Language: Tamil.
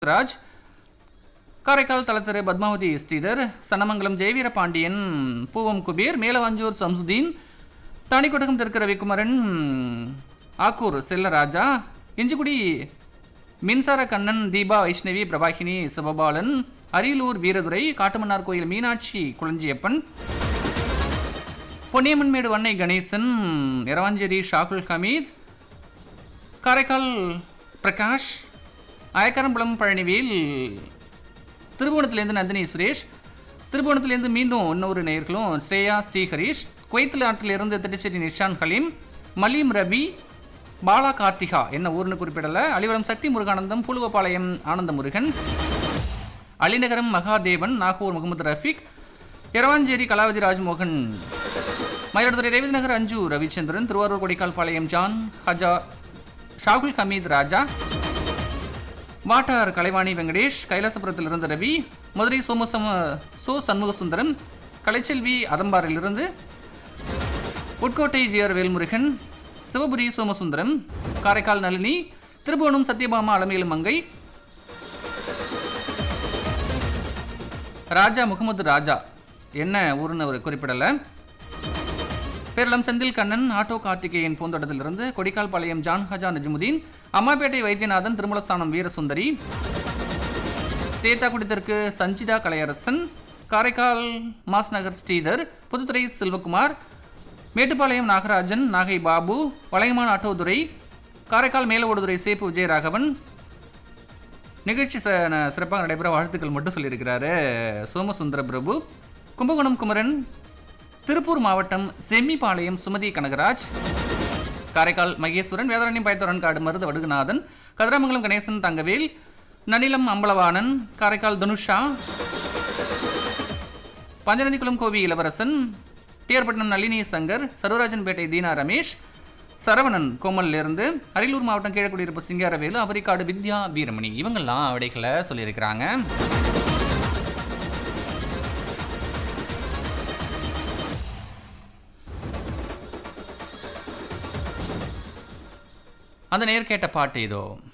ராஜ் காரைக்கால் தலத்திரு பத்மாவதி ஸ்ரீதர் சனமங்கலம் ஜெயவீர பாண்டியன் பூவம் குபீர் மேலவாஞ்சூர் சம்சுதீன் தாணிக்கொட்டகம் தெற்கு ரவிக்குமரன் ஆக்கூர் செல்லராஜா இஞ்சிக்குடி மின்சார கண்ணன் தீபா வைஷ்ணவி பிரபாகினி சிவபாலன் அரியலூர் வீரதுரை காட்டுமன்னார் கோயில் மீனாட்சி குளஞ்சியப்பன் பொன்னியம்மன்மேடு வன்னை கணேசன் இரவாஞ்சேரி ஷாகுல் ஹமீத் காரைக்கால் பிரகாஷ் அயக்கரம்பலம் பழனிவேல் திருபுவனத்திலேருந்து நந்தினி சுரேஷ் திருபுவனத்திலேருந்து மீண்டும் இன்னொரு நேயர்களும் ஸ்ரேயா ஸ்ரீஹரீஷ் குவைத்தில் நாட்டிலிருந்து திட்டச்சேரி நிஷான் ஹலீம் மலீம் ரபி பாலா கார்த்திகா என்ன ஊர்னு குறிப்பிடல அலிவரம் சக்தி முருகானந்தம் புலுவபாளையம் ஆனந்த முருகன் அலிநகரம் மகாதேவன் நாகூர் முகமது ரஃபீக் இரவாஞ்சேரி கலாவதி ராஜ்மோகன் மயிலாடுதுறை ரேவதி நகர் அஞ்சு ரவிச்சந்திரன் திருவாரூர் கொடிக்கால் பாளையம் ஜான் ஹஜா ஷாகுல் ஹமீத் ராஜா வாட்டார் கலைவாணி வெங்கடேஷ் கைலாசபுரத்திலிருந்து ரவி மதுரை சோமசம சோ சண்முகசுந்தரம் கலைச்செல்வி அதம்பாரிலிருந்து உட்கோட்டை ஜிஆர் வேல்முருகன் சிவபுரி சோமசுந்தரம் காரைக்கால் நளினி திருபுவனம் சத்யபாமா அலமேலு மங்கை ராஜா முகமது ராஜா என்ன ஊருன்னு அவர் குறிப்பிடலை பேரளம் செந்தில் கண்ணன் ஆட்டோ கார்த்திகேயன் பூந்தோட்டத்திலிருந்து கொடிக்கால் பாளையம் ஜான் ஹஜா நஜ்முதீன் அம்மாப்பேட்டை வைத்தியநாதன் திருமலஸ்தானம் வீரசுந்தரி தேத்தாக்குடி தெற்கு சஞ்சிதா கலையரசன் காரைக்கால் மாஸ் நகர் ஸ்ரீதர் புதுத்துறை செல்வகுமார் மேட்டுப்பாளையம் நாகராஜன் நாகை பாபு வளையமான் ஆட்டோதுரை காரைக்கால் மேலவோடுதுறை சேப்பு விஜயராகவன் நிகழ்ச்சி ச- ந- சிறப்பாக நடைபெற வாழ்த்துக்கள் மட்டும் சொல்லியிருக்கிறாரு சோமசுந்தர பிரபு கும்பகோணம் குமரன் திருப்பூர் மாவட்டம் செம்மிபாளையம் சுமதி கனகராஜ் காரைக்கால் மகேஸ்வரன் வேதாரண்யம் பயத்தோரன் காடு மருத வடுகுநாதன் கதிராமங்கலம் கணேசன் தங்கவேல் நனிலம் அம்பலவாணன் காரைக்கால் தனுஷா பஞ்சநதிக்குளம் கோவி இளவரசன் டிஆர்பட்டினம் நளினி சங்கர் சரோராஜன்பேட்டை தீனா ரமேஷ் சரவணன் கோமல்லிருந்து அரியலூர் மாவட்டம் கீழக்குடியிருப்பு சிங்காரவேலு அவரிக்காடு வித்யா வீரமணி இவங்கெல்லாம் விடைகளை சொல்லியிருக்கிறாங்க அந்த நேர் கேட்ட பாட்டு இதோ